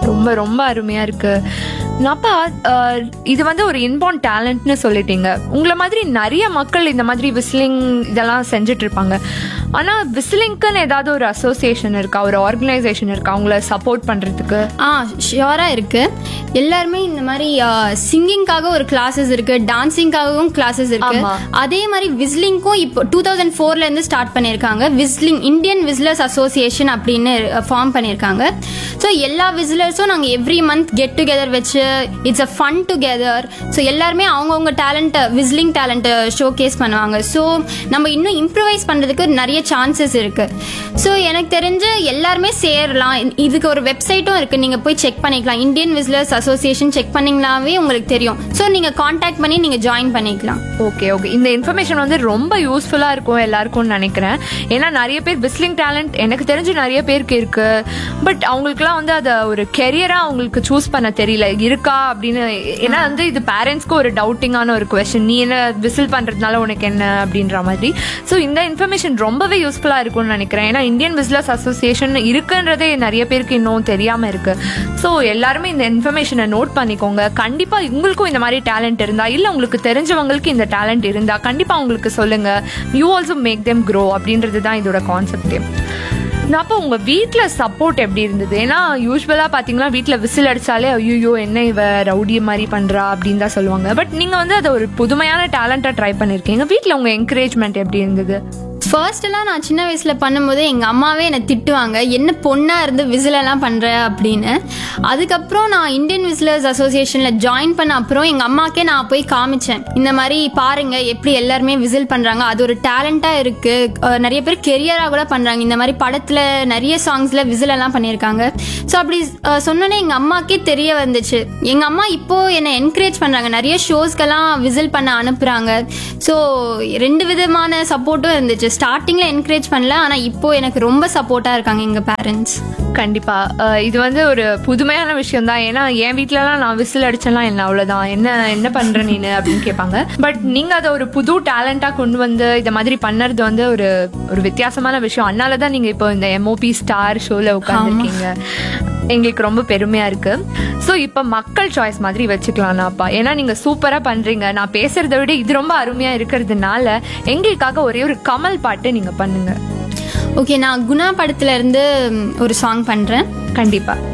ரொம்ப ரொம்ப அருமையா இருக்கு அப்பா அஹ், இது வந்து ஒரு இன்பார்ன் டேலண்ட்னு சொல்லிட்டீங்க உங்களை மாதிரி நிறைய மக்கள் இந்த மாதிரி விசிலிங் இதெல்லாம் செஞ்சுட்டு இருப்பாங்க ஆனா விசிலிங்க்குன்னு ஏதாவது ஒரு அசோசியேஷன் இருக்கா ஒரு ஆர்கனைசேஷன் இருக்கா அவங்கள சப்போர்ட் பண்றதுக்கு ஆ ஷியோராக இருக்குது எல்லாருமே இந்த மாதிரி சிங்கிங்காக ஒரு கிளாஸஸ் இருக்குது டான்சிங்காகவும் கிளாஸஸ் இருக்கு ஆமா. அதே மாதிரி விஸ்லிங்க்கும் இப்போ டூ தௌசண்ட் ஃபோர்லேருந்து ஸ்டார்ட் பண்ணியிருக்காங்க விஸ்லிங் இந்தியன் விஸ்லர்ஸ் அசோசியேஷன் அப்படின்னு ஃபார்ம் பண்ணியிருக்காங்க ஸோ எல்லா விசிலர்ஸும் நாங்கள் எவ்ரி மந்த் கெட் டுகெதர் வச்சு it's a fun together so எல்லாருமே அவங்கவுங்க டேலண்ட்டை விஸ்லிங் டேலண்ட்டை ஷோ கேஸ் பண்ணுவாங்க ஸோ நம்ம இன்னும் இம்ப்ரவைஸ் பண்ணுறதுக்கு நிறைய சான்சஸ் இருக்குது ஸோ எனக்கு தெரிஞ்சு எல்லாருமே சேரலாம் இ- இதுக்கு ஒரு வெப்சைட்டும் இருக்குது நீங்கள் போய் செக் பண்ணிக்கலாம் இந்தியன் விசிலர்ஸ் அசோசியேஷன் செக் பண்ணிங்களாவே உங்களுக்கு தெரியும் ஸோ நீங்கள் காண்டாக்ட் பண்ணி நீங்கள் ஜாயின் பண்ணிக்கலாம் ஓகே ஓகே இந்த இன்ஃபர்மேஷன் வந்து ரொம்ப யூஸ்ஃபுல்லா இருக்கும் எல்லாருக்கும்னு நினைக்கிறேன் ஏன்னா நிறைய பேர் விஸ்லிங் டேலண்ட் எனக்கு தெரிஞ்சு நிறைய பேருக்கு இருக்கு பட் அவங்களுக்குலாம் வந்து அதை ஒரு கெரியரா அவங்களுக்கு சூஸ் பண்ண தெரியல இருக்கா அப்படின்னு ஏன்னா வந்து இது பேரண்ட்ஸ்க்கு ஒரு டவுட்டிங்கான ஒரு கொஸ்டின் நீ என்ன விசில் பண்றதுனால உனக்கு என்ன அப்படின்ற மாதிரி ஸோ இந்த இன்ஃபர்மேஷன் ரொம்பவே யூஸ்ஃபுல்லா இருக்கும்னு நினைக்கிறேன் ஏன்னா இந்தியன் விசிலர்ஸ் அசோசியேஷன் இருக்குன்றதே நிறைய பேருக்கு இன்னும் தெரியாம இருக்கு ஸோ எல்லாருமே இந்த இன்ஃபர்மேஷனை நோட் பண்ணிக்கோங்க கண்டிப்பா உங்களுக்கும் இந்த மாதிரி டேலண்ட் இருந்தா இல்ல உங்களுக்கு தெரிஞ்சவங்களுக்கு இந்த டேலண்ட் இருந்தா கண்டிப்பா உங்களுக்கு சொல்லுங்க you also make them grow அப்படின்றது தான் இதோட கான்செப்டே நான் அப்போ உங்க வீட்ல சப்போர்ட் எப்படி இருந்தது ஏன்னா யூஸ்வலா பாத்தீங்கன்னா வீட்ல விசில் அடிச்சாலே ஐயோ என்ன இவ ரவுடி மாதிரி பண்றா அப்படின்னு தான் சொல்லுவாங்க பட் நீங்க வந்து அதை ஒரு புதுமையான டேலண்டா ட்ரை பண்ணிருக்கீங்க வீட்ல உங்க என்கரேஜ்மெண்ட் எப்படி இருந்தது ஃபர்ஸ்ட் எல்லாம் நான் சின்ன வயசுல பண்ணும்போது எங்க அம்மாவே என்னை திட்டுவாங்க என்ன பொண்ணா இருந்து விசில் எல்லாம் பண்ற அப்படின்னு அதுக்கப்புறம் நான் இந்தியன் விசிலர்ஸ் அசோசியேஷன்ல ஜாயின் பண்ண அப்புறம் எங்க அம்மாக்கே நான் போய் காமிச்சேன் இந்த மாதிரி பாருங்க எப்படி எல்லாருமே விசில் பண்றாங்க அது ஒரு டேலண்டா இருக்கு அஹ் நிறைய பேர் கெரியரா கூட பண்றாங்க இந்த மாதிரி படத்துல நிறைய சாங்ஸ்ல விசில் எல்லாம் பண்ணியிருக்காங்க ஸோ அப்படி அஹ், சொன்னோன்னே எங்க அம்மாக்கே தெரிய வந்துச்சு எங்க அம்மா இப்போ என்னை என்கரேஜ் பண்றாங்க நிறைய ஷோஸ்க்கெல்லாம் விசில் பண்ண அனுப்புறாங்க ஸோ ரெண்டு விதமான சப்போர்ட்டும் இருந்துச்சு ஸ்டார்டிங்ல என்கரேஜ் பண்ணல ஆனா இப்போ எனக்கு ரொம்ப சப்போர்ட்டா இருக்காங்க எங்க பேரண்ட்ஸ் கண்டிப்பா அஹ் இது வந்து ஒரு புதுமையான விஷயம் தான் ஏன்னா என் வீட்லலாம் நான் விசில் அடிச்சேன்லாம் என்ன அவ்வளவுதான் என்ன என்ன பண்ற நீனு அப்படின்னு கேட்பாங்க பட் நீங்க அதை ஒரு புது டேலண்டா கொண்டு வந்து இந்த மாதிரி பண்ணறது வந்து ஒரு ஒரு வித்தியாசமான விஷயம் அதனால தான் நீங்க இப்போ இந்த எம்ஓபி ஸ்டார் ஷோல உட்காந்துருக்கீங்க எங்களுக்கு ரொம்ப பெருமையா இருக்கு ஸோ இப்போ மக்கள் சாய்ஸ் மாதிரி வச்சுக்கலாம்னாப்பா ஏன்னா நீங்க சூப்பரா பண்றீங்க நான் பேசுறதை விட இது ரொம்ப அருமையா இருக்கிறதுனால எங்களுக்காக ஒரே ஒரு கமல் பாட்டு நீங்க பண்ணுங்க ஓகே நான் குணா படத்துல இருந்து ம், ஒரு சாங் பண்றேன் கண்டிப்பா